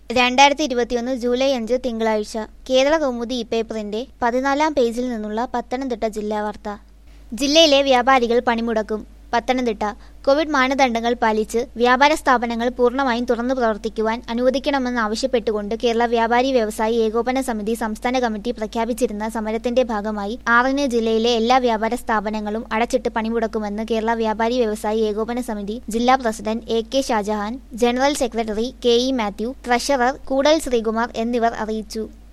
രണ്ടായിരത്തി ഇരുപത്തിയൊന്ന് ജൂലൈ അഞ്ച് തിങ്കളാഴ്ച കേരള കൗമുദി ഈ പേപ്പറിന്റെ പതിനാലാം പേജിൽ നിന്നുള്ള പത്തനംതിട്ട ജില്ലാ വാർത്ത ജില്ലയിലെ വ്യാപാരികൾ പണിമുടക്കും പത്തനംതിട്ട കോവിഡ് മാനദണ്ഡങ്ങൾ പാലിച്ച് വ്യാപാര സ്ഥാപനങ്ങൾ പൂർണ്ണമായും തുറന്നു പ്രവർത്തിക്കുവാൻ അനുവദിക്കണമെന്ന് ആവശ്യപ്പെട്ടുകൊണ്ട് കേരള വ്യാപാരി വ്യവസായി ഏകോപന സമിതി സംസ്ഥാന കമ്മിറ്റി പ്രഖ്യാപിച്ചിരുന്ന സമരത്തിന്റെ ഭാഗമായി ആറിന് ജില്ലയിലെ എല്ലാ വ്യാപാര സ്ഥാപനങ്ങളും അടച്ചിട്ട് പണിമുടക്കുമെന്ന് കേരള വ്യാപാരി വ്യവസായി ഏകോപന സമിതി ജില്ലാ president A K Shajahan general secretary K E Mathew treasurer Koodal Sreekumar എന്നിവർ അറിയിച്ചു